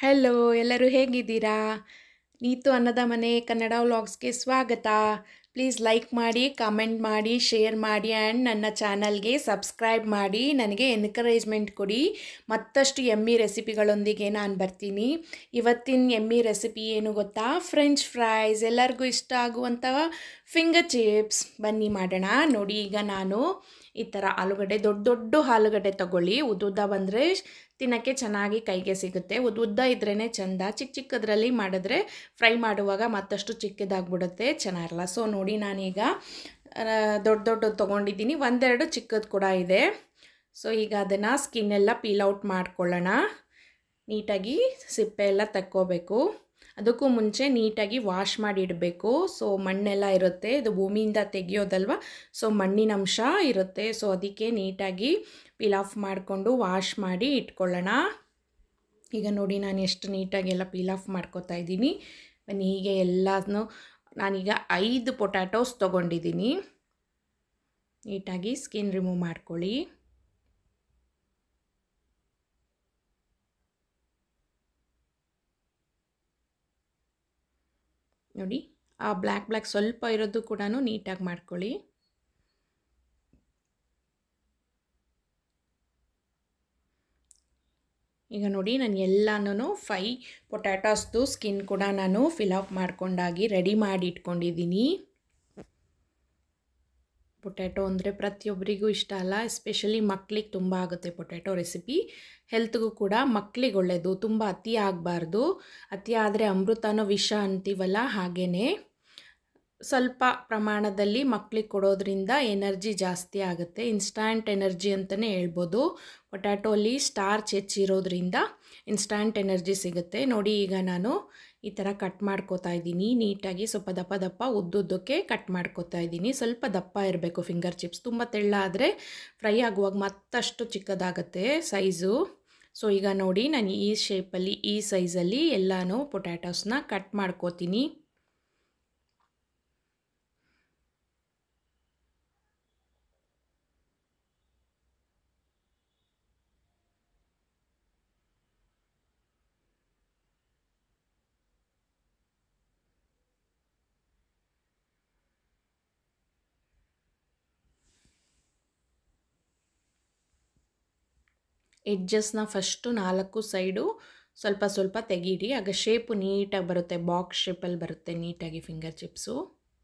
hello ಎಲ್ಲರೂ ಹೇಗಿದ್ದೀರಾ ನೀತು ಅನ್ನದ ಮನೆ ಕನ್ನಡ ವ್ಲಾಗ್ಸ್ಗೆ ಸ್ವಾಗತ ಪ್ಲೀಸ್ ಲೈಕ್ ಮಾಡಿ ಕಮೆಂಟ್ ಮಾಡಿ ಶೇರ್ ಮಾಡಿ ಆ್ಯಂಡ್ ನನ್ನ ಚಾನಲ್ಗೆ ಸಬ್ಸ್ಕ್ರೈಬ್ ಮಾಡಿ ನನಗೆ ಎನ್ಕರೇಜ್ಮೆಂಟ್ ಕೊಡಿ ಮತ್ತಷ್ಟು ಎಮ್ಮಿ ರೆಸಿಪಿಗಳೊಂದಿಗೆ ನಾನು ಬರ್ತೀನಿ ಇವತ್ತಿನ ಎಮ್ಮಿ ರೆಸಿಪಿ ಏನು ಗೊತ್ತಾ ಫ್ರೆಂಚ್ ಫ್ರೈಸ್ ಎಲ್ಲರಿಗೂ ಇಷ್ಟ ಆಗುವಂಥ ಫಿಂಗರ್ ಚಿಪ್ಸ್ ಬನ್ನಿ ಮಾಡೋಣ ನೋಡಿ ಈಗ ನಾನು ಈ ಥರ ಆಲೂಗಡ್ಡೆ ದೊಡ್ಡ ದೊಡ್ಡ ಆಲೂಗಡ್ಡೆ ತಗೊಳ್ಳಿ ಉದ್ದುದ್ದ ಬಂದರೆ ತಿನ್ನೋಕ್ಕೆ ಚೆನ್ನಾಗಿ ಕೈಗೆ ಸಿಗುತ್ತೆ ಉದ್ದ ಉದ್ದ ಇದ್ರೇ ಚೆಂದ ಚಿಕ್ಕ ಚಿಕ್ಕದ್ರಲ್ಲಿ ಮಾಡಿದ್ರೆ ಫ್ರೈ ಮಾಡುವಾಗ ಮತ್ತಷ್ಟು ಚಿಕ್ಕದಾಗ್ಬಿಡುತ್ತೆ ಚೆನ್ನಾಗಿರಲ್ಲ ಸೊ ನೋಡಿ ನಾನೀಗ ದೊಡ್ಡ ದೊಡ್ಡದು ತೊಗೊಂಡಿದ್ದೀನಿ ಒಂದೆರಡು ಚಿಕ್ಕದು ಕೂಡ ಇದೆ ಸೊ ಈಗ ಅದನ್ನು ಸ್ಕಿನ್ ಎಲ್ಲ ಪೀಲ್ ಔಟ್ ಮಾಡ್ಕೊಳ್ಳೋಣ ನೀಟಾಗಿ ಸಿಪ್ಪೆ ಎಲ್ಲ ತಕ್ಕೋಬೇಕು ಅದಕ್ಕೂ ಮುಂಚೆ ನೀಟಾಗಿ ವಾಶ್ ಮಾಡಿ ಇಡಬೇಕು ಸೊ ಮಣ್ಣೆಲ್ಲ ಇರುತ್ತೆ ಇದು ಭೂಮಿಯಿಂದ ತೆಗೆಯೋದಲ್ವ ಸೊ ಮಣ್ಣಿನ ಅಂಶ ಇರುತ್ತೆ ಸೊ ಅದಕ್ಕೆ ನೀಟಾಗಿ ಪೀಲ್ ಆಫ್ ಮಾಡಿಕೊಂಡು ವಾಶ್ ಮಾಡಿ ಇಟ್ಕೊಳ್ಳೋಣ ಈಗ ನೋಡಿ ನಾನು ಎಷ್ಟು ನೀಟಾಗಿ ಎಲ್ಲ ಪೀಲ್ ಆಫ್ ಮಾಡ್ಕೋತಾ ಇದ್ದೀನಿ ಬನ್ನಿ ಹೀಗೆ ಎಲ್ಲನೂ ನಾನೀಗ ಐದು ಪೊಟ್ಯಾಟೋಸ್ ತೊಗೊಂಡಿದ್ದೀನಿ ನೀಟಾಗಿ ಸ್ಕಿನ್ ರಿಮೂವ್ ಮಾಡ್ಕೊಳ್ಳಿ ನೋಡಿ ಆ ಬ್ಲ್ಯಾಕ್ ಬ್ಲ್ಯಾಕ್ ಸ್ವಲ್ಪ ಇರೋದು ಕೂಡ ನೀಟಾಗಿ ಮಾಡ್ಕೊಳ್ಳಿ ಈಗ ನೋಡಿ ನಾನು ಎಲ್ಲನೂ ಫೈ ಪೊಟ್ಯಾಟೋಸ್ದು ಸ್ಕಿನ್ ಕೂಡ ನಾನು ಫಿಲ್ ಅಪ್ ಮಾಡ್ಕೊಂಡಾಗಿ ರೆಡಿ ಮಾಡಿ ಇಟ್ಕೊಂಡಿದ್ದೀನಿ ಪೊಟ್ಯಾಟೊ ಅಂದರೆ ಪ್ರತಿಯೊಬ್ಬರಿಗೂ ಇಷ್ಟ ಅಲ್ಲ ಎಸ್ಪೆಷಲಿ ಮಕ್ಳಿಗೆ ತುಂಬ ಆಗುತ್ತೆ ಪೊಟ್ಯಾಟೊ ರೆಸಿಪಿ ಹೆಲ್ತ್ಗೂ ಕೂಡ ಮಕ್ಳಿಗೆ ಒಳ್ಳೆಯದು ತುಂಬ ಅತಿ ಆಗಬಾರ್ದು ಅತಿ ಆದರೆ ಅಮೃತನೋ ವಿಷ ಅಂತೀವಲ್ಲ ಹಾಗೇ ಸ್ವಲ್ಪ ಪ್ರಮಾಣದಲ್ಲಿ ಮಕ್ಳಿಗೆ ಕೊಡೋದ್ರಿಂದ ಎನರ್ಜಿ ಜಾಸ್ತಿ ಆಗುತ್ತೆ ಇನ್ಸ್ಟ್ಯಾಂಟ್ ಎನರ್ಜಿ ಅಂತಲೇ ಹೇಳ್ಬೋದು ಪೊಟ್ಯಾಟೋಲಿ ಸ್ಟಾರ್ಚ್ ಹೆಚ್ಚಿರೋದ್ರಿಂದ ಇನ್ಸ್ಟ್ಯಾಂಟ್ ಎನರ್ಜಿ ಸಿಗುತ್ತೆ ನೋಡಿ ಈಗ ನಾನು ಈ ಥರ ಕಟ್ ಮಾಡ್ಕೋತಾ ಇದ್ದೀನಿ ನೀಟಾಗಿ ಸ್ವಲ್ಪ ದಪ್ಪ ದಪ್ಪ ಉದ್ದುದ್ದಕ್ಕೆ ಕಟ್ ಮಾಡ್ಕೋತಾ ಇದ್ದೀನಿ ಸ್ವಲ್ಪ ದಪ್ಪ ಇರಬೇಕು ಫಿಂಗರ್ ಚಿಪ್ಸ್ ತುಂಬ ತೆಳ್ಳ ಆದರೆ ಫ್ರೈ ಆಗುವಾಗ ಮತ್ತಷ್ಟು ಚಿಕ್ಕದಾಗುತ್ತೆ ಸೈಜು ಸೊ ಈಗ ನೋಡಿ ನಾನು ಈ ಶೇಪಲ್ಲಿ ಈ ಸೈಜಲ್ಲಿ ಎಲ್ಲನೂ ಪೊಟ್ಯಾಟೋಸ್ನ ಕಟ್ ಮಾಡ್ಕೋತೀನಿ ಎಡ್ಜಸ್ನ ಫಸ್ಟು ನಾಲ್ಕು ಸೈಡು ಸ್ವಲ್ಪ ಸ್ವಲ್ಪ ತೆಗೀರಿ ಆಗ ಶೇಪು ನೀಟಾಗಿ ಬರುತ್ತೆ ಬಾಕ್ಸ್ ಶೇಪಲ್ಲಿ ಬರುತ್ತೆ ನೀಟಾಗಿ ಫಿಂಗರ್ ಚಿಪ್ಸು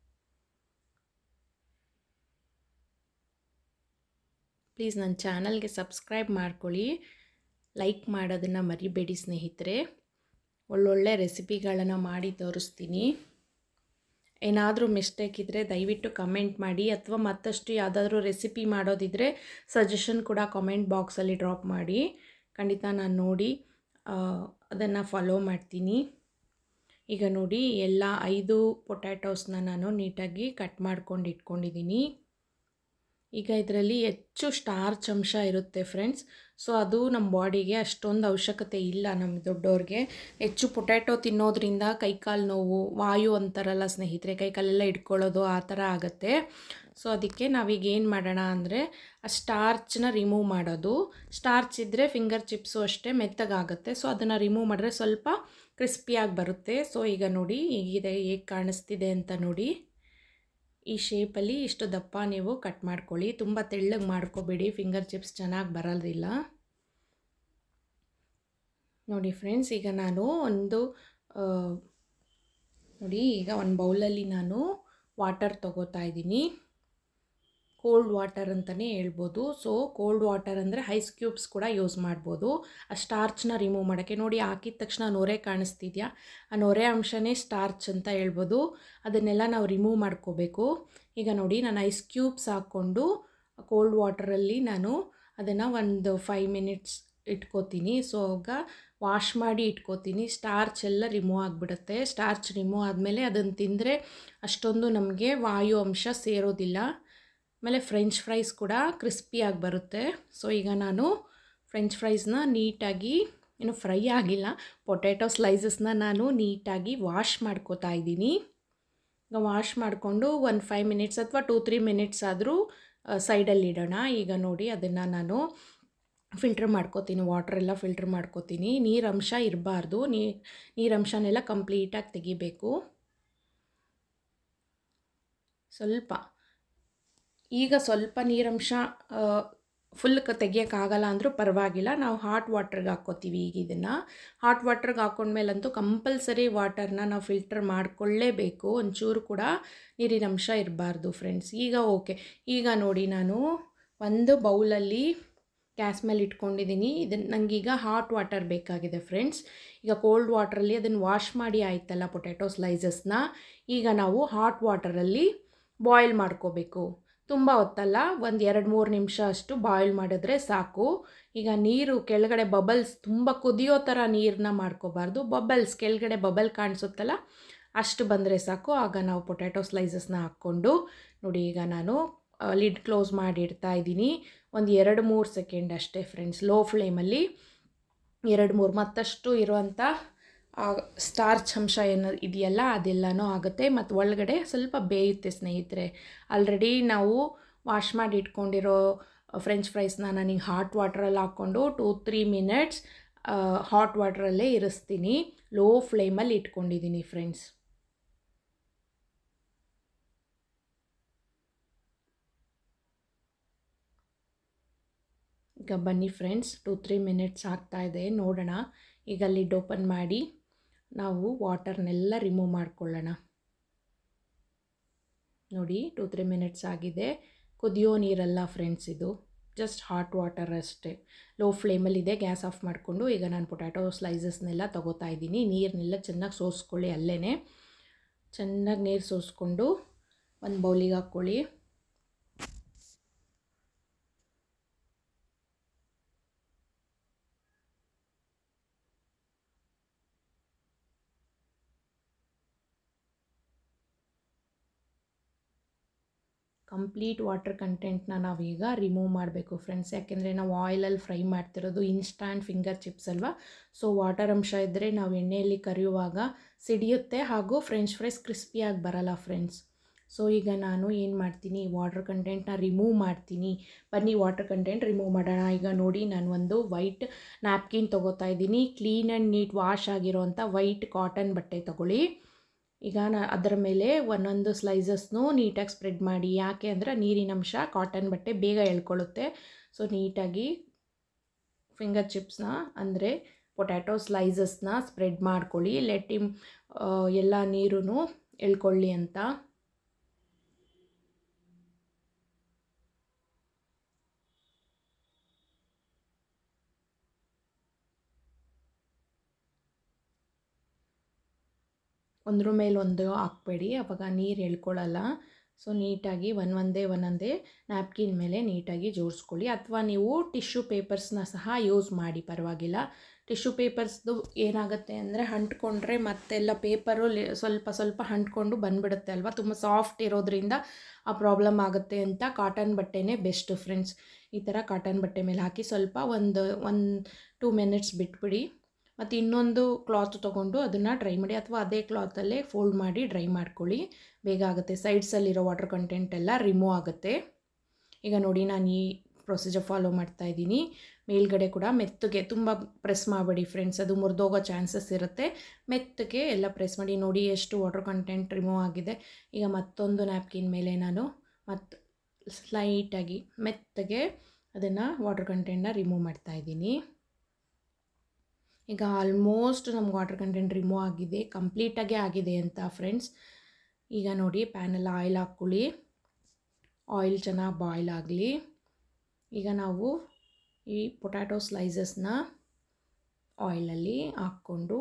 ಪ್ಲೀಸ್ ನನ್ನ ಚಾನಲ್ಗೆ ಸಬ್ಸ್ಕ್ರೈಬ್ ಮಾಡ್ಕೊಳ್ಳಿ ಲೈಕ್ ಮಾಡೋದನ್ನು ಮರಿಬೇಡಿ ಸ್ನೇಹಿತರೆ ಒಳ್ಳೊಳ್ಳೆ ರೆಸಿಪಿಗಳನ್ನು ಮಾಡಿ ತೋರಿಸ್ತೀನಿ ಏನಾದರೂ ಮಿಸ್ಟೇಕ್ ಇದ್ದರೆ ದಯವಿಟ್ಟು ಕಮೆಂಟ್ ಮಾಡಿ ಅಥವಾ ಮತ್ತಷ್ಟು ಯಾವುದಾದ್ರೂ ರೆಸಿಪಿ ಮಾಡೋದಿದ್ದರೆ ಸಜೆಷನ್ ಕೂಡ ಕಾಮೆಂಟ್ ಬಾಕ್ಸಲ್ಲಿ ಡ್ರಾಪ್ ಮಾಡಿ ಖಂಡಿತ ನಾನು ನೋಡಿ ಅದನ್ನು ಫಾಲೋ ಮಾಡ್ತೀನಿ ಈಗ ನೋಡಿ ಎಲ್ಲ ಐದು ಪೊಟ್ಯಾಟೋಸ್ನ ನಾನು ನೀಟಾಗಿ ಕಟ್ ಮಾಡ್ಕೊಂಡು ಇಟ್ಕೊಂಡಿದ್ದೀನಿ ಈಗ ಇದರಲ್ಲಿ ಹೆಚ್ಚು ಸ್ಟಾರ್ಚ್ ಅಂಶ ಇರುತ್ತೆ ಫ್ರೆಂಡ್ಸ್ ಸೊ ಅದು ನಮ್ಮ ಬಾಡಿಗೆ ಅಷ್ಟೊಂದು ಅವಶ್ಯಕತೆ ಇಲ್ಲ ನಮ್ಮ ದೊಡ್ಡವ್ರಿಗೆ ಹೆಚ್ಚು ಪೊಟ್ಯಾಟೊ ತಿನ್ನೋದ್ರಿಂದ ಕೈಕಾಲು ನೋವು ವಾಯು ಅಂತಾರಲ್ಲ ಸ್ನೇಹಿತರೆ ಕೈಕಾಲೆಲ್ಲ ಇಟ್ಕೊಳ್ಳೋದು ಆ ಥರ ಆಗುತ್ತೆ ಸೊ ಅದಕ್ಕೆ ನಾವೀಗ ಏನು ಮಾಡೋಣ ಅಂದರೆ ಆ ಸ್ಟಾರ್ಚ್ನ ರಿಮೂವ್ ಮಾಡೋದು ಸ್ಟಾರ್ಚ್ ಇದ್ದರೆ ಫಿಂಗರ್ ಚಿಪ್ಸು ಅಷ್ಟೇ ಮೆತ್ತಗಾಗುತ್ತೆ ಸೊ ಅದನ್ನು ರಿಮೂವ್ ಮಾಡಿದ್ರೆ ಸ್ವಲ್ಪ ಕ್ರಿಸ್ಪಿಯಾಗಿ ಬರುತ್ತೆ ಸೊ ಈಗ ನೋಡಿ ಹೇಗಿದೆ ಹೇಗೆ ಕಾಣಿಸ್ತಿದೆ ಅಂತ ನೋಡಿ ಈ ಶೇಪಲ್ಲಿ ಇಷ್ಟು ದಪ್ಪ ನೀವು ಕಟ್ ಮಾಡ್ಕೊಳ್ಳಿ ತುಂಬ ತೆಳ್ಳಗೆ ಮಾಡ್ಕೋಬೇಡಿ ಫಿಂಗರ್ ಚಿಪ್ಸ್ ಚೆನ್ನಾಗಿ ಬರೋದಿಲ್ಲ ನೋಡಿ ಫ್ರೆಂಡ್ಸ್ ಈಗ ನಾನು ಒಂದು ನೋಡಿ ಈಗ ಒಂದು ಬೌಲಲ್ಲಿ ನಾನು ವಾಟರ್ ತೊಗೋತಾ ಇದ್ದೀನಿ ಕೋಲ್ಡ್ ವಾಟರ್ ಅಂತಲೇ ಹೇಳ್ಬೋದು ಸೊ ಕೋಲ್ಡ್ ವಾಟರ್ ಅಂದರೆ ಐಸ್ ಕ್ಯೂಬ್ಸ್ ಕೂಡ ಯೂಸ್ ಮಾಡ್ಬೋದು ಆ ಸ್ಟಾರ್ಚ್ನ ರಿಮೂವ್ ಮಾಡೋಕ್ಕೆ ನೋಡಿ ಹಾಕಿದ ತಕ್ಷಣ ನೊರೆ ಕಾಣಿಸ್ತಿದೆಯಾ ಆ ನೊರೆ ಅಂಶನೇ ಸ್ಟಾರ್ಚ್ ಅಂತ ಹೇಳ್ಬೋದು ಅದನ್ನೆಲ್ಲ ನಾವು ರಿಮೂವ್ ಮಾಡ್ಕೋಬೇಕು ಈಗ ನೋಡಿ ನಾನು ಐಸ್ ಕ್ಯೂಬ್ಸ್ ಹಾಕ್ಕೊಂಡು ಕೋಲ್ಡ್ ವಾಟರಲ್ಲಿ ನಾನು ಅದನ್ನು ಒಂದು ಫೈವ್ ಮಿನಿಟ್ಸ್ ಇಟ್ಕೋತೀನಿ ಸೊ ಆಗ ವಾಶ್ ಮಾಡಿ ಇಟ್ಕೋತೀನಿ ಸ್ಟಾರ್ಚ್ ಎಲ್ಲ ರಿಮೂವ್ ಆಗಿಬಿಡುತ್ತೆ ಸ್ಟಾರ್ಚ್ ರಿಮೂವ್ ಆದಮೇಲೆ ಅದನ್ನು ತಿಂದರೆ ಅಷ್ಟೊಂದು ನಮಗೆ ವಾಯು ಅಂಶ ಸೇರೋದಿಲ್ಲ ಆಮೇಲೆ ಫ್ರೆಂಚ್ ಫ್ರೈಸ್ ಕೂಡ ಕ್ರಿಸ್ಪಿಯಾಗಿ ಬರುತ್ತೆ ಸೊ ಈಗ ನಾನು ಫ್ರೆಂಚ್ ಫ್ರೈಸ್ನ ನೀಟಾಗಿ ಇನ್ನು ಫ್ರೈ ಆಗಿಲ್ಲ ಪೊಟ್ಯಾಟೊ ಸ್ಲೈಸಸ್ನ ನಾನು ನೀಟಾಗಿ ವಾಶ್ ಮಾಡ್ಕೋತಾ ಇದ್ದೀನಿ ಈಗ ವಾಶ್ ಮಾಡಿಕೊಂಡು ಒಂದು ಫೈವ್ ಮಿನಿಟ್ಸ್ ಅಥವಾ ಟೂ ತ್ರೀ ಮಿನಿಟ್ಸ್ ಆದರೂ ಸೈಡಲ್ಲಿ ಇಡೋಣ ಈಗ ನೋಡಿ ಅದನ್ನು ನಾನು ಫಿಲ್ಟ್ರ್ ಮಾಡ್ಕೋತೀನಿ ವಾಟ್ರೆಲ್ಲ ಫಿಲ್ಟ್ರ್ ಮಾಡ್ಕೋತೀನಿ ನೀರಂಶ ಇರಬಾರ್ದು ನೀ ನೀರಂಶನೆಲ್ಲ ಕಂಪ್ಲೀಟಾಗಿ ತೆಗಿಬೇಕು ಸ್ವಲ್ಪ ಈಗ ಸ್ವಲ್ಪ ನೀರಂಶ ಫುಲ್ ಕ ತೆಗಿಯೋಕ್ಕಾಗಲ್ಲ ಅಂದರೂ ಪರವಾಗಿಲ್ಲ ನಾವು ಹಾಟ್ ವಾಟ್ರಿಗೆ ಹಾಕ್ಕೋತೀವಿ ಈಗ ಇದನ್ನು ಹಾಟ್ ವಾಟ್ರಿಗೆ ಹಾಕ್ಕೊಂಡ್ಮೇಲಂತೂ ಕಂಪಲ್ಸರಿ ವಾಟರ್ನ ನಾವು ಫಿಲ್ಟರ್ ಮಾಡಿಕೊಳ್ಳೇಬೇಕು ಒಂಚೂರು ಕೂಡ ನೀರಿನ ಅಂಶ ಇರಬಾರ್ದು ಫ್ರೆಂಡ್ಸ್ ಈಗ ಓಕೆ ಈಗ ನೋಡಿ ನಾನು ಒಂದು ಬೌಲಲ್ಲಿ ಗ್ಯಾಸ್ ಮೇಲೆ ಇಟ್ಕೊಂಡಿದ್ದೀನಿ ಇದನ್ನು ನನಗೀಗ ಹಾಟ್ ವಾಟರ್ ಬೇಕಾಗಿದೆ ಫ್ರೆಂಡ್ಸ್ ಈಗ ಕೋಲ್ಡ್ ವಾಟ್ರಲ್ಲಿ ಅದನ್ನು ವಾಶ್ ಮಾಡಿ ಆಯ್ತಲ್ಲ ಪೊಟ್ಯಾಟೊ ಸ್ಲೈಸಸ್ನ ಈಗ ನಾವು ಹಾಟ್ ವಾಟರಲ್ಲಿ ಬಾಯ್ಲ್ ಮಾಡ್ಕೋಬೇಕು ತುಂಬ ಹೊತ್ತಲ್ಲ ಒಂದು ಎರಡು ಮೂರು ನಿಮಿಷ ಅಷ್ಟು ಬಾಯ್ಲ್ ಮಾಡಿದ್ರೆ ಸಾಕು ಈಗ ನೀರು ಕೆಳಗಡೆ ಬಬಲ್ಸ್ ತುಂಬ ಕುದಿಯೋ ಥರ ನೀರನ್ನ ಮಾಡ್ಕೋಬಾರ್ದು ಬಬಲ್ಸ್ ಕೆಳಗಡೆ ಬಬಲ್ ಕಾಣಿಸುತ್ತಲ್ಲ ಅಷ್ಟು ಬಂದರೆ ಸಾಕು ಆಗ ನಾವು ಪೊಟ್ಯಾಟೊ ಸ್ಲೈಸಸ್ನ ಹಾಕ್ಕೊಂಡು ನೋಡಿ ಈಗ ನಾನು ಲಿಡ್ ಕ್ಲೋಸ್ ಮಾಡಿ ಇಡ್ತಾ ಇದ್ದೀನಿ ಒಂದು ಎರಡು ಮೂರು ಸೆಕೆಂಡ್ ಅಷ್ಟೇ ಫ್ರೆಂಡ್ಸ್ ಲೋ ಫ್ಲೇಮಲ್ಲಿ ಎರಡು ಮೂರು ಮತ್ತಷ್ಟು ಇರುವಂಥ ಸ್ಟಾರ್ಚ್ ಅಂಶ ಏನು ಇದೆಯಲ್ಲ ಅದೆಲ್ಲನೂ ಆಗುತ್ತೆ ಮತ್ತು ಒಳಗಡೆ ಸ್ವಲ್ಪ ಬೇಯುತ್ತೆ ಸ್ನೇಹಿತರೆ ಆಲ್ರೆಡಿ ನಾವು ವಾಶ್ ಮಾಡಿ ಇಟ್ಕೊಂಡಿರೋ ಫ್ರೆಂಚ್ ಫ್ರೈಸ್ನ ನನಗೆ ಹಾಟ್ ವಾಟ್ರಲ್ಲಿ ಹಾಕ್ಕೊಂಡು ಟೂ ತ್ರೀ ಮಿನಿಟ್ಸ್ ಹಾಟ್ ವಾಟ್ರಲ್ಲೇ ಇರಿಸ್ತೀನಿ ಲೋ ಫ್ಲೇಮಲ್ಲಿ ಇಟ್ಕೊಂಡಿದ್ದೀನಿ ಫ್ರೆಂಡ್ಸ್ ಈಗ ಬನ್ನಿ ಫ್ರೆಂಡ್ಸ್ ಟೂ ತ್ರೀ ಮಿನಿಟ್ಸ್ ಆಗ್ತಾಯಿದೆ ನೋಡೋಣ ಈಗ ಲಿಡ್ ಓಪನ್ ಮಾಡಿ ನಾವು ವಾಟರ್ನೆಲ್ಲ ರಿಮೂವ್ ಮಾಡ್ಕೊಳ್ಳೋಣ ನೋಡಿ ಟೂ ತ್ರೀ ಮಿನಿಟ್ಸ್ ಆಗಿದೆ ಕುದಿಯೋ ನೀರಲ್ಲ ಫ್ರೆಂಡ್ಸ್ ಇದು ಜಸ್ಟ್ ಹಾಟ್ ವಾಟರ್ ಅಷ್ಟೇ ಲೋ ಫ್ಲೇಮಲ್ಲಿದೆ ಗ್ಯಾಸ್ ಆಫ್ ಮಾಡಿಕೊಂಡು ಈಗ ನಾನು ಪೊಟ್ಯಾಟೊ ಸ್ಲೈಸಸ್ನೆಲ್ಲ ತೊಗೋತಾ ಇದ್ದೀನಿ ನೀರನ್ನೆಲ್ಲ ಚೆನ್ನಾಗಿ ಸೋಸ್ಕೊಳ್ಳಿ ಅಲ್ಲೇ ಚೆನ್ನಾಗಿ ನೀರು ಸೋಸ್ಕೊಂಡು ಒಂದು ಬೌಲಿಗೆ ಹಾಕ್ಕೊಳ್ಳಿ ಕಂಪ್ಲೀಟ್ ವಾಟರ್ ಕಂಟೆಂಟ್ನ ನಾವೀಗ ರಿಮೂವ್ ಮಾಡಬೇಕು ಫ್ರೆಂಡ್ಸ್ ಯಾಕೆಂದರೆ ನಾವು ಆಯಿಲಲ್ಲಿ ಫ್ರೈ ಮಾಡ್ತಿರೋದು ಇನ್ಸ್ಟ್ಯಾಂಟ್ ಫಿಂಗರ್ ಚಿಪ್ಸ್ ಅಲ್ವಾ ಸೊ ವಾಟರ್ ಅಂಶ ಇದ್ದರೆ ನಾವು ಎಣ್ಣೆಯಲ್ಲಿ ಕರಿಯುವಾಗ ಸಿಡಿಯುತ್ತೆ ಹಾಗೂ ಫ್ರೆಂಚ್ ಫ್ರೈಸ್ ಕ್ರಿಸ್ಪಿಯಾಗಿ ಬರಲ್ಲ ಫ್ರೆಂಡ್ಸ್ ಸೊ ಈಗ ನಾನು ಏನು ಮಾಡ್ತೀನಿ ವಾಟರ್ ಕಂಟೆಂಟ್ನ ರಿಮೂವ್ ಮಾಡ್ತೀನಿ ಬನ್ನಿ ವಾಟರ್ ಕಂಟೆಂಟ್ ರಿಮೂವ್ ಮಾಡೋಣ ಈಗ ನೋಡಿ ನಾನು ಒಂದು ವೈಟ್ ನ್ಯಾಪ್ಕಿನ್ ತೊಗೋತಾ ಇದ್ದೀನಿ ಕ್ಲೀನ್ ಆ್ಯಂಡ್ ನೀಟ್ ವಾಶ್ ಆಗಿರೋವಂಥ ವೈಟ್ ಕಾಟನ್ ಬಟ್ಟೆ ತೊಗೊಳ್ಳಿ ಈಗ ನಾ ಅದರ ಮೇಲೆ ಒಂದೊಂದು ಸ್ಲೈಸಸ್ನು ನೀಟಾಗಿ ಸ್ಪ್ರೆಡ್ ಮಾಡಿ ಯಾಕೆ ಅಂದರೆ ನೀರಿನ ಅಂಶ ಕಾಟನ್ ಬಟ್ಟೆ ಬೇಗ ಎಳ್ಕೊಳ್ಳುತ್ತೆ ಸೊ ನೀಟಾಗಿ ಫಿಂಗರ್ ಚಿಪ್ಸ್ನ ಅಂದರೆ ಪೊಟ್ಯಾಟೊ ಸ್ಲೈಸಸ್ನ ಸ್ಪ್ರೆಡ್ ಮಾಡ್ಕೊಳ್ಳಿ ಲೆಟ್ ಇಮ್ ಎಲ್ಲ ನೀರು ಎಳ್ಕೊಳ್ಳಿ ಅಂತ ಒಂದ್ರ ಮೇಲೆ ಒಂದು ಹಾಕ್ಬೇಡಿ ಅವಾಗ ನೀರು ಎಳ್ಕೊಳ್ಳಲ್ಲ ಸೊ ನೀಟಾಗಿ ಒಂದೊಂದೇ ಒಂದೊಂದೇ ನ್ಯಾಪ್ಕಿನ್ ಮೇಲೆ ನೀಟಾಗಿ ಜೋಡಿಸ್ಕೊಳ್ಳಿ ಅಥವಾ ನೀವು ಟಿಶ್ಯೂ ಪೇಪರ್ಸ್ನ ಸಹ ಯೂಸ್ ಮಾಡಿ ಪರವಾಗಿಲ್ಲ ಟಿಶ್ಯೂ ಪೇಪರ್ಸ್ದು ಏನಾಗುತ್ತೆ ಅಂದರೆ ಅಂಟ್ಕೊಂಡ್ರೆ ಮತ್ತೆಲ್ಲ ಪೇಪರು ಸ್ವಲ್ಪ ಸ್ವಲ್ಪ ಅಂಟ್ಕೊಂಡು ಬಂದುಬಿಡುತ್ತೆ ಅಲ್ವಾ ತುಂಬ ಸಾಫ್ಟ್ ಇರೋದ್ರಿಂದ ಆ ಪ್ರಾಬ್ಲಮ್ ಆಗುತ್ತೆ ಅಂತ ಕಾಟನ್ ಬಟ್ಟೆನೇ ಬೆಸ್ಟ್ ಫ್ರೆಂಡ್ಸ್ ಈ ಥರ ಕಾಟನ್ ಬಟ್ಟೆ ಮೇಲೆ ಹಾಕಿ ಸ್ವಲ್ಪ ಒಂದು ಒಂದು ಟೂ ಮಿನಿಟ್ಸ್ ಬಿಟ್ಬಿಡಿ ಮತ್ತು ಇನ್ನೊಂದು ಕ್ಲಾತ್ ತೊಗೊಂಡು ಅದನ್ನು ಡ್ರೈ ಮಾಡಿ ಅಥವಾ ಅದೇ ಕ್ಲಾತಲ್ಲೇ ಫೋಲ್ಡ್ ಮಾಡಿ ಡ್ರೈ ಮಾಡ್ಕೊಳ್ಳಿ ಬೇಗ ಆಗುತ್ತೆ ಸೈಡ್ಸಲ್ಲಿರೋ ವಾಟರ್ ಕಂಟೆಂಟ್ ಎಲ್ಲ ರಿಮೂವ್ ಆಗುತ್ತೆ ಈಗ ನೋಡಿ ನಾನು ಈ ಪ್ರೊಸೀಜರ್ ಫಾಲೋ ಮಾಡ್ತಾ ಇದ್ದೀನಿ ಮೇಲ್ಗಡೆ ಕೂಡ ಮೆತ್ತಗೆ ತುಂಬ ಪ್ರೆಸ್ ಮಾಡಬೇಡಿ ಫ್ರೆಂಡ್ಸ್ ಅದು ಮುರಿದೋಗೋ ಚಾನ್ಸಸ್ ಇರುತ್ತೆ ಮೆತ್ತಗೆ ಎಲ್ಲ ಪ್ರೆಸ್ ಮಾಡಿ ನೋಡಿ ಎಷ್ಟು ವಾಟರ್ ಕಂಟೆಂಟ್ ರಿಮೂವ್ ಆಗಿದೆ ಈಗ ಮತ್ತೊಂದು ನ್ಯಾಪ್ಕಿನ್ ಮೇಲೆ ನಾನು ಮತ್ತು ಸ್ಲೈಟಾಗಿ ಮೆತ್ತಗೆ ಅದನ್ನು ವಾಟರ್ ಕಂಟೆಂಟ್ನ ರಿಮೂವ್ ಮಾಡ್ತಾ ಇದ್ದೀನಿ ಈಗ ಆಲ್ಮೋಸ್ಟ್ ನಮ್ಗೆ ವಾಟರ್ ಕಂಟೆಂಟ್ ರಿಮೂವ್ ಆಗಿದೆ ಕಂಪ್ಲೀಟಾಗಿ ಆಗಿದೆ ಅಂತ ಫ್ರೆಂಡ್ಸ್ ಈಗ ನೋಡಿ ಪ್ಯಾನಲ್ಲಿ ಆಯಿಲ್ ಹಾಕ್ಕೊಳ್ಳಿ ಆಯಿಲ್ ಚೆನ್ನಾಗಿ ಬಾಯ್ಲ್ ಆಗಲಿ ಈಗ ನಾವು ಈ ಪೊಟ್ಯಾಟೊ ಸ್ಲೈಸಸ್ನ ಆಯಿಲಲ್ಲಿ ಹಾಕ್ಕೊಂಡು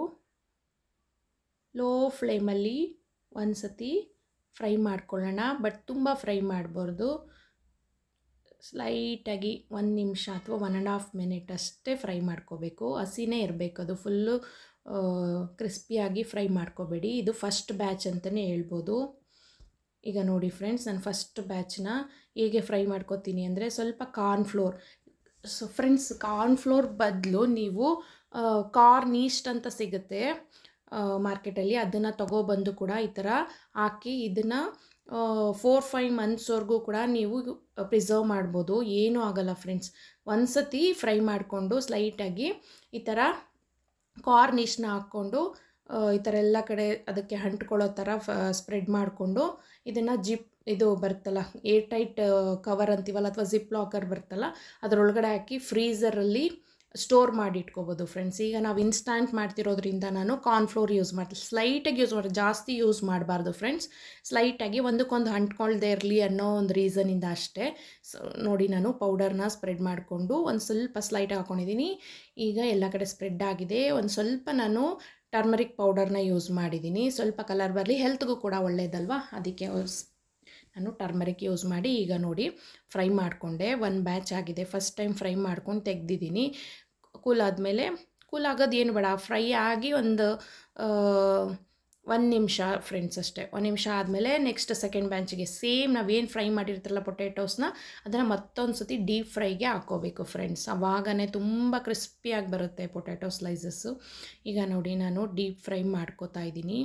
ಲೋ ಫ್ಲೇಮಲ್ಲಿ ಒಂದು ಸತಿ ಫ್ರೈ ಮಾಡ್ಕೊಳ್ಳೋಣ ಬಟ್ ತುಂಬ ಫ್ರೈ ಮಾಡಬಾರ್ದು ಸ್ಲೈಟಾಗಿ ಒಂದು ನಿಮಿಷ ಅಥವಾ ಒನ್ ಆ್ಯಂಡ್ ಹಾಫ್ ಮಿನಿಟ್ ಅಷ್ಟೇ ಫ್ರೈ ಮಾಡ್ಕೋಬೇಕು ಹಸಿನೇ ಇರಬೇಕು ಅದು ಫುಲ್ಲು ಕ್ರಿಸ್ಪಿಯಾಗಿ ಫ್ರೈ ಮಾಡ್ಕೋಬೇಡಿ ಇದು ಫಸ್ಟ್ ಬ್ಯಾಚ್ ಅಂತಲೇ ಹೇಳ್ಬೋದು ಈಗ ನೋಡಿ ಫ್ರೆಂಡ್ಸ್ ನಾನು ಫಸ್ಟ್ ಬ್ಯಾಚ್ನ ಹೇಗೆ ಫ್ರೈ ಮಾಡ್ಕೋತೀನಿ ಅಂದರೆ ಸ್ವಲ್ಪ ಕಾರ್ನ್ಫ್ಲೋರ್ ಸೊ ಫ್ರೆಂಡ್ಸ್ ಕಾರ್ನ್ಫ್ಲೋರ್ ಬದಲು ನೀವು ಕಾರ್ನ್ ಈಸ್ಟ್ ಅಂತ ಸಿಗುತ್ತೆ ಮಾರ್ಕೆಟಲ್ಲಿ ಅದನ್ನು ತಗೊಬಂದು ಕೂಡ ಈ ಥರ ಹಾಕಿ ಇದನ್ನು ಫೋರ್ ಫೈವ್ ಮಂತ್ಸ್ವರೆಗೂ ಕೂಡ ನೀವು ಪ್ರಿಸರ್ವ್ ಮಾಡ್ಬೋದು ಏನೂ ಆಗಲ್ಲ ಫ್ರೆಂಡ್ಸ್ ಒಂದು ಸತಿ ಫ್ರೈ ಮಾಡಿಕೊಂಡು ಸ್ಲೈಟಾಗಿ ಈ ಥರ ಕಾರ್ನಿಷ್ನ ಹಾಕ್ಕೊಂಡು ಈ ಥರ ಎಲ್ಲ ಕಡೆ ಅದಕ್ಕೆ ಅಂಟ್ಕೊಳ್ಳೋ ಥರ ಫ ಸ್ಪ್ರೆಡ್ ಮಾಡಿಕೊಂಡು ಇದನ್ನು ಜಿಪ್ ಇದು ಬರುತ್ತಲ್ಲ ಏರ್ ಟೈಟ್ ಕವರ್ ಅಂತೀವಲ್ಲ ಅಥವಾ ಜಿಪ್ ಲಾಕರ್ ಬರುತ್ತಲ್ಲ ಅದರೊಳಗಡೆ ಹಾಕಿ ಫ್ರೀಝರಲ್ಲಿ ಸ್ಟೋರ್ ಮಾಡಿ ಇಟ್ಕೋಬೋದು ಫ್ರೆಂಡ್ಸ್ ಈಗ ನಾವು ಇನ್ಸ್ಟ್ಯಾಂಟ್ ಮಾಡ್ತಿರೋದ್ರಿಂದ ನಾನು ಕಾರ್ನ್ಫ್ಲೋರ್ ಯೂಸ್ ಮಾಡ್ತೀನಿ ಸ್ಲೈಟಾಗಿ ಯೂಸ್ ಮಾಡಿ ಜಾಸ್ತಿ ಯೂಸ್ ಮಾಡಬಾರ್ದು ಫ್ರೆಂಡ್ಸ್ ಸ್ಲೈಟಾಗಿ ಒಂದಕ್ಕೊಂದು ಅಂಟ್ಕೊಳ್ದೇ ಇರಲಿ ಅನ್ನೋ ಒಂದು ರೀಸನಿಂದ ಅಷ್ಟೇ ಸೊ ನೋಡಿ ನಾನು ಪೌಡರ್ನ ಸ್ಪ್ರೆಡ್ ಮಾಡಿಕೊಂಡು ಒಂದು ಸ್ವಲ್ಪ ಸ್ಲೈಟಾಗಿ ಹಾಕ್ಕೊಂಡಿದ್ದೀನಿ ಈಗ ಎಲ್ಲ ಕಡೆ ಸ್ಪ್ರೆಡ್ ಆಗಿದೆ ಒಂದು ಸ್ವಲ್ಪ ನಾನು ಟರ್ಮರಿಕ್ ಪೌಡರ್ನ ಯೂಸ್ ಮಾಡಿದ್ದೀನಿ ಸ್ವಲ್ಪ ಕಲರ್ ಬರಲಿ ಹೆಲ್ತ್ಗೂ ಕೂಡ ಒಳ್ಳೆಯದಲ್ವಾ ಅದಕ್ಕೆ ನಾನು ಟರ್ಮರಿಕ್ ಯೂಸ್ ಮಾಡಿ ಈಗ ನೋಡಿ ಫ್ರೈ ಮಾಡಿಕೊಂಡೆ ಒಂದು ಬ್ಯಾಚ್ ಆಗಿದೆ ಫಸ್ಟ್ ಟೈಮ್ ಫ್ರೈ ಮಾಡ್ಕೊಂಡು ತೆಗ್ದಿದ್ದೀನಿ ಕೂಲ್ ಆದಮೇಲೆ ಕೂಲ್ ಆಗೋದು ಏನು ಬೇಡ ಫ್ರೈ ಆಗಿ ಒಂದು ಒಂದು ನಿಮಿಷ ಫ್ರೆಂಡ್ಸ್ ಅಷ್ಟೇ ಒಂದು ನಿಮಿಷ ಆದಮೇಲೆ ನೆಕ್ಸ್ಟ್ ಸೆಕೆಂಡ್ ಬ್ಯಾಚಿಗೆ ಸೇಮ್ ನಾವೇನು ಫ್ರೈ ಮಾಡಿರ್ತಾರಲ್ಲ ಪೊಟ್ಯಾಟೋಸ್ನ ಅದನ್ನು ಮತ್ತೊಂದು ಸತಿ ಡೀಪ್ ಫ್ರೈಗೆ ಹಾಕ್ಕೋಬೇಕು ಫ್ರೆಂಡ್ಸ್ ಆವಾಗನೇ ತುಂಬ ಕ್ರಿಸ್ಪಿಯಾಗಿ ಬರುತ್ತೆ ಪೊಟ್ಯಾಟೊ ಸ್ಲೈಸಸ್ಸು ಈಗ ನೋಡಿ ನಾನು ಡೀಪ್ ಫ್ರೈ ಮಾಡ್ಕೋತಾ ಇದ್ದೀನಿ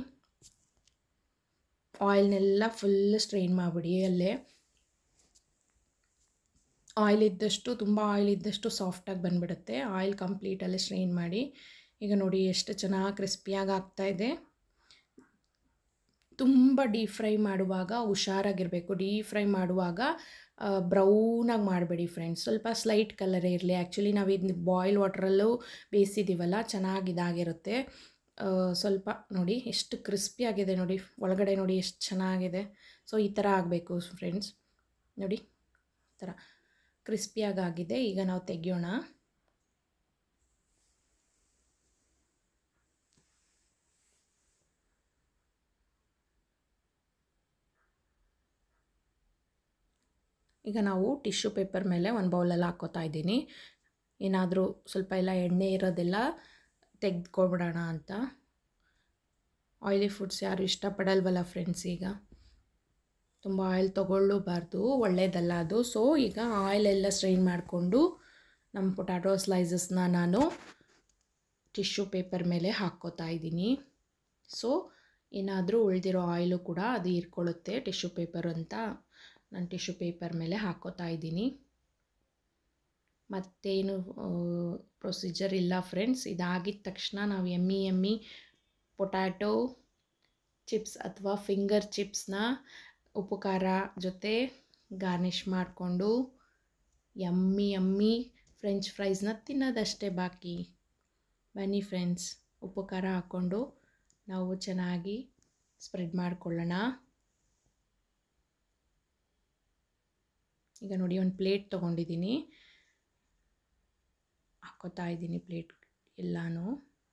ಆಯಿಲ್ನೆಲ್ಲ ಫುಲ್ ಸ್ಟ್ರೈನ್ ಮಾಡಿಬಿಡಿ ಅಲ್ಲೇ ಆಯಿಲ್ ಇದ್ದಷ್ಟು ತುಂಬ ಆಯಿಲ್ ಇದ್ದಷ್ಟು ಸಾಫ್ಟಾಗಿ ಬಂದುಬಿಡುತ್ತೆ ಆಯಿಲ್ ಕಂಪ್ಲೀಟಲ್ಲೇ ಸ್ಟ್ರೈನ್ ಮಾಡಿ ಈಗ ನೋಡಿ ಎಷ್ಟು ಚೆನ್ನಾಗಿ ಕ್ರಿಸ್ಪಿಯಾಗಿ ಆಗ್ತಾಯಿದೆ ತುಂಬ ಡೀಪ್ ಫ್ರೈ ಮಾಡುವಾಗ ಹುಷಾರಾಗಿರಬೇಕು ಡೀಪ್ ಫ್ರೈ ಮಾಡುವಾಗ ಬ್ರೌನಾಗಿ ಮಾಡಬೇಡಿ ಫ್ರೆಂಡ್ಸ್ ಸ್ವಲ್ಪ ಸ್ಲೈಟ್ ಕಲರೇ ಇರಲಿ ಆ್ಯಕ್ಚುಲಿ ನಾವು ಇದನ್ನ ಬಾಯ್ಲ್ ವಾಟ್ರಲ್ಲೂ ಬೇಯಿಸಿದ್ದೀವಲ್ಲ ಚೆನ್ನಾಗಿ ಇದಾಗಿರುತ್ತೆ ಸ್ವಲ್ಪ ನೋಡಿ ಎಷ್ಟು ಕ್ರಿಸ್ಪಿ ಆಗಿದೆ ನೋಡಿ ಒಳಗಡೆ ನೋಡಿ ಎಷ್ಟು ಚೆನ್ನಾಗಿದೆ ಸೊ ಈ ಥರ ಆಗಬೇಕು ಫ್ರೆಂಡ್ಸ್ ನೋಡಿ ಈ ಥರ ಕ್ರಿಸ್ಪಿಯಾಗಿ ಆಗಿದೆ ಈಗ ನಾವು ತೆಗಿಯೋಣ ಈಗ ನಾವು ಟಿಶ್ಯೂ ಪೇಪರ್ ಮೇಲೆ ಒಂದು ಬೌಲಲ್ಲಿ ಹಾಕ್ಕೋತಾ ಇದ್ದೀನಿ ಏನಾದರೂ ಸ್ವಲ್ಪ ಎಲ್ಲ ಎಣ್ಣೆ ಇರೋದೆಲ್ಲ ತೆಗೆದ್ಕೊಬಿಡೋಣ ಅಂತ ಆಯಿಲಿ ಫುಡ್ಸ್ ಯಾರು ಇಷ್ಟಪಡಲ್ವಲ್ಲ ಫ್ರೆಂಡ್ಸ್ ಈಗ ತುಂಬ ಆಯಿಲ್ ತೊಗೊಳ್ಳಬಾರ್ದು ಒಳ್ಳೆಯದಲ್ಲ ಅದು ಸೊ ಈಗ ಆಯಿಲೆಲ್ಲ ಸ್ಟ್ರೈನ್ ಮಾಡಿಕೊಂಡು ನಮ್ಮ ಪೊಟ್ಯಾಟೊ ಸ್ಲೈಸಸ್ನ ನಾನು ಟಿಶ್ಯೂ ಪೇಪರ್ ಮೇಲೆ ಹಾಕ್ಕೋತಾ ಇದ್ದೀನಿ ಸೊ ಏನಾದರೂ ಉಳಿದಿರೋ ಆಯಿಲು ಕೂಡ ಅದು ಹೀರ್ಕೊಳ್ಳುತ್ತೆ ಟಿಶ್ಯೂ ಪೇಪರ್ ಅಂತ ನಾನು ಟಿಶ್ಯೂ ಪೇಪರ್ ಮೇಲೆ ಹಾಕ್ಕೋತಾ ಇದ್ದೀನಿ ಮತ್ತೇನು ಪ್ರೊಸೀಜರ್ ಇಲ್ಲ ಫ್ರೆಂಡ್ಸ್ ಇದಾಗಿದ ತಕ್ಷಣ ನಾವು ಎಮ್ಮಿ ಎಮ್ಮಿ ಪೊಟ್ಯಾಟೊ ಚಿಪ್ಸ್ ಅಥವಾ ಫಿಂಗರ್ ಚಿಪ್ಸ್ನ ಉಪ್ಪು ಖಾರ ಜೊತೆ ಗಾರ್ನಿಷ್ ಮಾಡಿಕೊಂಡು ಯಮ್ಮಿ ಯಮ್ಮಿ ಫ್ರೆಂಚ್ ಫ್ರೈಸ್ನ ತಿನ್ನೋದಷ್ಟೇ ಬಾಕಿ ಬನ್ನಿ ಫ್ರೆಂಡ್ಸ್ ಉಪ್ಪು ಖಾರ ಹಾಕ್ಕೊಂಡು ನಾವು ಚೆನ್ನಾಗಿ ಸ್ಪ್ರೆಡ್ ಮಾಡಿಕೊಳ್ಳೋಣ ಈಗ ನೋಡಿ ಒಂದು ಪ್ಲೇಟ್ ತೊಗೊಂಡಿದ್ದೀನಿ ಹಾಕ್ಕೋತಾ ಇದ್ದೀನಿ ಪ್ಲೇಟ್ ಎಲ್ಲನೂ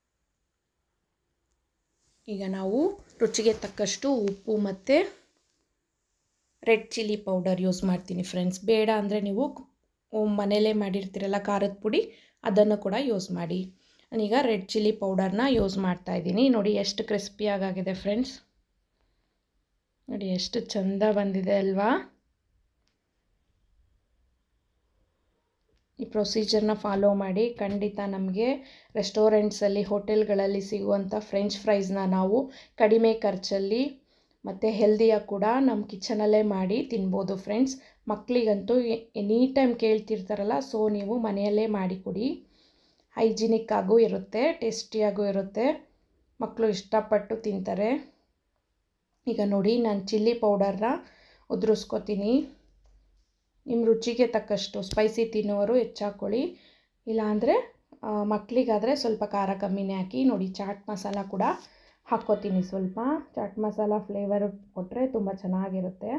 ಈಗ ನಾವು ರುಚಿಗೆ ತಕ್ಕಷ್ಟು ಉಪ್ಪು ಮತ್ತು ರೆಡ್ ಚಿಲ್ಲಿ ಪೌಡರ್ ಯೂಸ್ ಮಾಡ್ತೀನಿ ಫ್ರೆಂಡ್ಸ್ ಬೇಡ ಅಂದರೆ ನೀವು ಮನೇಲೇ ಮಾಡಿರ್ತೀರಲ್ಲ ಖಾರದ ಪುಡಿ ಅದನ್ನು ಕೂಡ ಯೂಸ್ ಮಾಡಿ ನಾನೀಗ ರೆಡ್ ಚಿಲ್ಲಿ ಪೌಡರ್ನ ಯೂಸ್ ಮಾಡ್ತಾ ಇದ್ದೀನಿ ನೋಡಿ ಎಷ್ಟು ಕ್ರಿಸ್ಪಿಯಾಗಿದೆ ಫ್ರೆಂಡ್ಸ್ ನೋಡಿ ಎಷ್ಟು ಚಂದ ಬಂದಿದೆ ಅಲ್ವಾ ಈ ಪ್ರೊಸೀಜರ್ನ ಫಾಲೋ ಮಾಡಿ ಖಂಡಿತ ನಮಗೆ ರೆಸ್ಟೋರೆಂಟ್ಸಲ್ಲಿ ಹೋಟೆಲ್ಗಳಲ್ಲಿ ಸಿಗುವಂಥ ಫ್ರೆಂಚ್ ಫ್ರೈಸ್ನ ನಾವು ಕಡಿಮೆ ಖರ್ಚಲ್ಲಿ ಮತ್ತು ಹೆಲ್ದಿಯಾಗಿ ಕೂಡ ನಮ್ಮ ಕಿಚನಲ್ಲೇ ಮಾಡಿ ತಿನ್ಬೋದು ಫ್ರೆಂಡ್ಸ್ ಮಕ್ಕಳಿಗಂತೂ ಎನಿ ಟೈಮ್ ಕೇಳ್ತಿರ್ತಾರಲ್ಲ ಸೊ ನೀವು ಮನೆಯಲ್ಲೇ ಮಾಡಿಕೊಡಿ ಹೈಜಿನಿಕ್ ಆಗೂ ಇರುತ್ತೆ ಟೇಸ್ಟಿಯಾಗೂ ಇರುತ್ತೆ ಮಕ್ಕಳು ಇಷ್ಟಪಟ್ಟು ತಿಂತಾರೆ ಈಗ ನೋಡಿ ನಾನು ಚಿಲ್ಲಿ ಪೌಡರ್ನ ಉದುರಿಸ್ಕೊತೀನಿ ನಿಮ್ಮ ರುಚಿಗೆ ತಕ್ಕಷ್ಟು ಸ್ಪೈಸಿ ತಿನ್ನೋರು ಹೆಚ್ಚಾಕ್ಕೊಳ್ಳಿ ಇಲ್ಲಾಂದರೆ ಮಕ್ಕಳಿಗಾದರೆ ಸ್ವಲ್ಪ ಖಾರ ಕಮ್ಮಿನೇ ಹಾಕಿ ನೋಡಿ ಚಾಟ್ ಮಸಾಲ ಕೂಡ ಹಾಕ್ಕೋತೀನಿ ಸ್ವಲ್ಪ ಚಾಟ್ ಮಸಾಲ ಫ್ಲೇವರ್ ಕೊಟ್ಟರೆ ತುಂಬ ಚೆನ್ನಾಗಿರುತ್ತೆ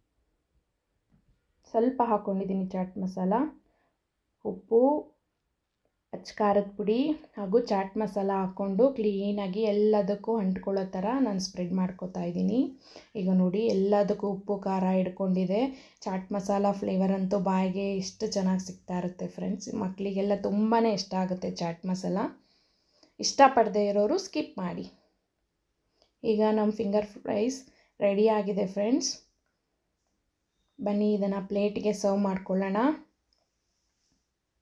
ಸ್ವಲ್ಪ ಹಾಕ್ಕೊಂಡಿದ್ದೀನಿ ಚಾಟ್ ಮಸಾಲ ಉಪ್ಪು ಅಚ್ಚ ಖಾರದ ಪುಡಿ ಹಾಗೂ ಚಾಟ್ ಮಸಾಲ ಹಾಕ್ಕೊಂಡು ಕ್ಲೀನಾಗಿ ಎಲ್ಲದಕ್ಕೂ ಅಂಟ್ಕೊಳ್ಳೋ ಥರ ನಾನು ಸ್ಪ್ರೆಡ್ ಮಾಡ್ಕೊತಾ ಇದ್ದೀನಿ ಈಗ ನೋಡಿ ಎಲ್ಲದಕ್ಕೂ ಉಪ್ಪು ಖಾರ ಹಿಡ್ಕೊಂಡಿದೆ ಚಾಟ್ ಮಸಾಲ ಫ್ಲೇವರ್ ಅಂತೂ ಬಾಯಿಗೆ ಎಷ್ಟು ಚೆನ್ನಾಗಿ ಸಿಗ್ತಾ ಇರುತ್ತೆ ಫ್ರೆಂಡ್ಸ್ ಮಕ್ಕಳಿಗೆಲ್ಲ ತುಂಬಾ ಇಷ್ಟ ಆಗುತ್ತೆ ಚಾಟ್ ಮಸಾಲ ಇಷ್ಟಪಡದೇ ಇರೋರು ಸ್ಕಿಪ್ ಮಾಡಿ ಈಗ ನಮ್ಮ ಫಿಂಗರ್ ಫ್ರೈಸ್ ರೆಡಿ ಆಗಿದೆ ಫ್ರೆಂಡ್ಸ್ ಬನ್ನಿ ಇದನ್ನು ಪ್ಲೇಟ್ಗೆ ಸರ್ವ್ ಮಾಡ್ಕೊಳ್ಳೋಣ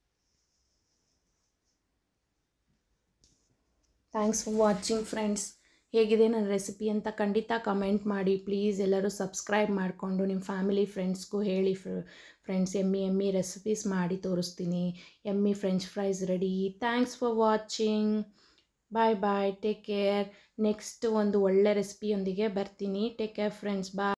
ಥ್ಯಾಂಕ್ಸ್ ಫಾರ್ ವಾಚಿಂಗ್ ಫ್ರೆಂಡ್ಸ್ ಹೇಗಿದೆ ನನ್ನ ರೆಸಿಪಿ ಅಂತ ಖಂಡಿತ ಕಮೆಂಟ್ ಮಾಡಿ ಪ್ಲೀಸ್ ಎಲ್ಲರೂ ಸಬ್ಸ್ಕ್ರೈಬ್ ಮಾಡಿಕೊಂಡು ನಿಮ್ಮ ಫ್ಯಾಮಿಲಿ ಫ್ರೆಂಡ್ಸ್ಗೂ ಹೇಳಿ ಫ್ರೆಂಡ್ಸ್ ಎಮ್ಮಿ ಎಮ್ಮಿ ರೆಸಿಪೀಸ್ ಮಾಡಿ ತೋರಿಸ್ತೀನಿ yummy French fries ready thanks for watching bye bye take care next ಒಂದು ಒಳ್ಳೆ ರೆಸಿಪಿಯೊಂದಿಗೆ ಬರ್ತೀನಿ ಟೇಕ್ ಕೇರ್ ಫ್ರೆಂಡ್ಸ್ ಬಾಯ್